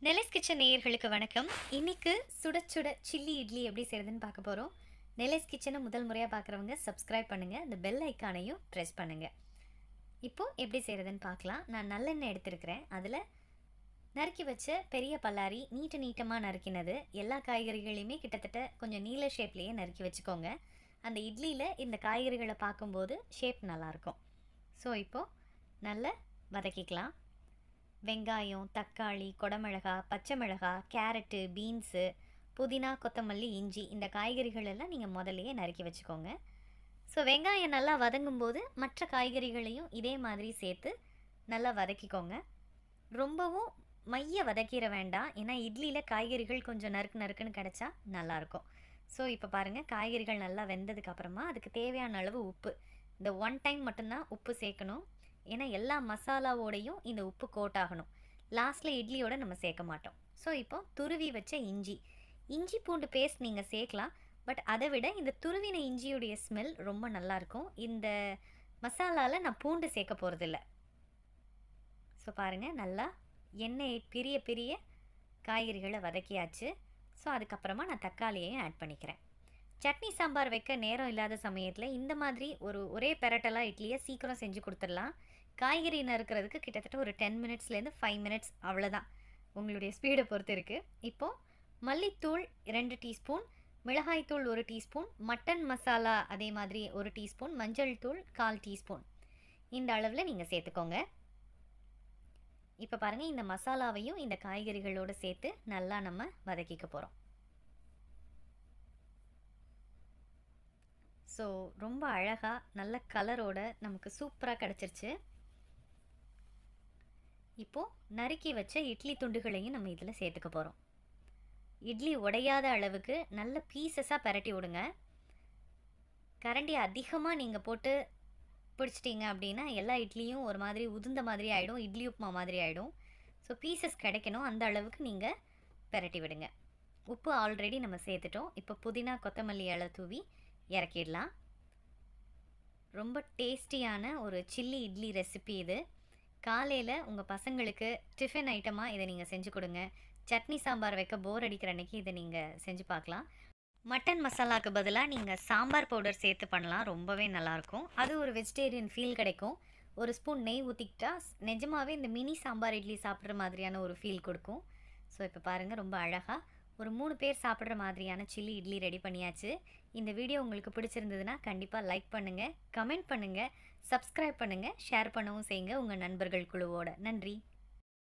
நெலஸ் kitchen நேயர்களுக்கு வணக்கம் இன்னைக்கு சுட சுட சில்லி இட்லி எப்படி செய்யறதுன்னு பார்க்க போகிறோம் நெலஸ் கிச்சனை முதல் முறையாக பார்க்குறவங்க சப்ஸ்கிரைப் பண்ணுங்கள் இந்த பெல் ஐக்கானையும் ப்ரெஸ் பண்ணுங்கள் இப்போ எப்படி செய்கிறதுன்னு பார்க்கலாம் நான் நல்லெண்ணெய் எடுத்திருக்கிறேன் அதில் நறுக்கி வச்ச பெரிய பல்லாரி நீட்டு நீட்டமாக நறுக்கினது எல்லா காய்கறிகளையுமே கிட்டத்தட்ட கொஞ்சம் நீல ஷேப்லேயே நறுக்கி வச்சுக்கோங்க அந்த இட்லியில் இந்த காய்கறிகளை பார்க்கும்போது ஷேப் நல்லாயிருக்கும் ஸோ இப்போது நல்லா வதக்கிக்கலாம் வெங்காயம் தக்காளி கொடமிளகா பச்சை மிளகா கேரட்டு பீன்ஸு புதினா கொத்தமல்லி இஞ்சி இந்த காய்கறிகள் எல்லாம் நீங்கள் முதல்லையே நறுக்கி வச்சுக்கோங்க ஸோ வெங்காயம் நல்லா வதங்கும் போது மற்ற காய்கறிகளையும் இதே மாதிரி சேர்த்து நல்லா வதக்கிக்கோங்க ரொம்பவும் மைய வதக்கிட வேண்டாம் ஏன்னா இட்லியில் காய்கறிகள் கொஞ்சம் நறுக்கு நறுக்குன்னு கிடச்சா நல்லாயிருக்கும் ஸோ இப்போ பாருங்கள் காய்கறிகள் நல்லா வெந்ததுக்கு அப்புறமா அதுக்கு தேவையான அளவு உப்பு இந்த ஒன் டைம் மட்டும்தான் உப்பு சேர்க்கணும் ஏன்னா எல்லா மசாலாவோடையும் இந்த உப்பு கோட் ஆகணும் லாஸ்ட்டில் இட்லியோட நம்ம சேர்க்க மாட்டோம் ஸோ இப்போ துருவி வச்ச இஞ்சி இஞ்சி பூண்டு பேஸ்ட் நீங்கள் சேர்க்கலாம் பட் அதை விட இந்த துருவின இஞ்சியுடைய ஸ்மெல் ரொம்ப நல்லாயிருக்கும் இந்த மசாலாவில் நான் பூண்டு சேர்க்க போகிறதில்ல ஸோ பாருங்கள் நல்லா எண்ணெய் பெரிய பெரிய காய்கறிகளை வதக்கியாச்சு ஸோ அதுக்கப்புறமா நான் தக்காளியையும் ஆட் பண்ணிக்கிறேன் சட்னி சாம்பார் வைக்க நேரம் இல்லாத சமயத்தில் இந்த மாதிரி ஒரு ஒரே பெரட்டலாக இட்லியை சீக்கிரம் செஞ்சு கொடுத்துடலாம் காய்கறி நறுக்கிறதுக்கு கிட்டத்தட்ட ஒரு டென் மினிட்ஸ்லேருந்து ஃபைவ் மினிட்ஸ் அவ்வளோதான் உங்களுடைய ஸ்பீடை பொறுத்து இருக்குது இப்போது மல்லித்தூள் ரெண்டு டீஸ்பூன் மிளகாய்த்தூள் ஒரு டீஸ்பூன் மட்டன் மசாலா அதே மாதிரி ஒரு டீஸ்பூன் மஞ்சள் தூள் கால் டீஸ்பூன் இந்த அளவில் நீங்கள் சேர்த்துக்கோங்க இப்போ பாருங்கள் இந்த மசாலாவையும் இந்த காய்கறிகளோடு சேர்த்து நல்லா நம்ம வதக்கிக்க போகிறோம் ஸோ ரொம்ப அழகாக நல்ல கலரோட நமக்கு சூப்பராக கிடச்சிருச்சு இப்போது நறுக்கி வச்ச இட்லி துண்டுகளையும் நம்ம இதில் சேர்த்துக்க போகிறோம் இட்லி உடையாத அளவுக்கு நல்ல பீசஸாக பரட்டி விடுங்க கரண்டி அதிகமாக நீங்கள் போட்டு பிடிச்சிட்டிங்க அப்படின்னா எல்லா இட்லியும் ஒரு மாதிரி உதிர்ந்த மாதிரி ஆகிடும் இட்லி உப்புமா மாதிரி ஆகிடும் ஸோ பீசஸ் கிடைக்கணும் அந்த அளவுக்கு நீங்கள் பரட்டி விடுங்க உப்பு ஆல்ரெடி நம்ம சேர்த்துட்டோம் இப்போ புதினா கொத்தமல்லி இலை தூவி இறக்கிடலாம் ரொம்ப டேஸ்டியான ஒரு சில்லி இட்லி ரெசிபி இது காலையில் உங்கள் பசங்களுக்கு டிஃபன் ஐட்டமாக இதை நீங்கள் செஞ்சு கொடுங்க சட்னி சாம்பார் வைக்க போர் அடிக்கிற அன்னைக்கு இதை நீங்கள் செஞ்சு பார்க்கலாம் மட்டன் மசாலாவுக்கு பதிலாக நீங்கள் சாம்பார் பவுடர் சேர்த்து பண்ணலாம் ரொம்பவே நல்லாயிருக்கும் அது ஒரு வெஜிடேரியன் ஃபீல் கிடைக்கும் ஒரு ஸ்பூன் நெய் ஊற்றிக்கிட்டா நிஜமாகவே இந்த மினி சாம்பார் இட்லி சாப்பிட்ற மாதிரியான ஒரு ஃபீல் கொடுக்கும் ஸோ இப்போ பாருங்கள் ரொம்ப அழகாக ஒரு மூணு பேர் சாப்பிட்ற மாதிரியான சில்லி இட்லி ரெடி பண்ணியாச்சு இந்த வீடியோ உங்களுக்கு பிடிச்சிருந்ததுன்னா கண்டிப்பாக லைக் பண்ணுங்கள் கமெண்ட் பண்ணுங்கள் சப்ஸ்கிரைப் பண்ணுங்கள் ஷேர் பண்ணவும் செய்யுங்க உங்கள் நண்பர்கள் குழுவோட நன்றி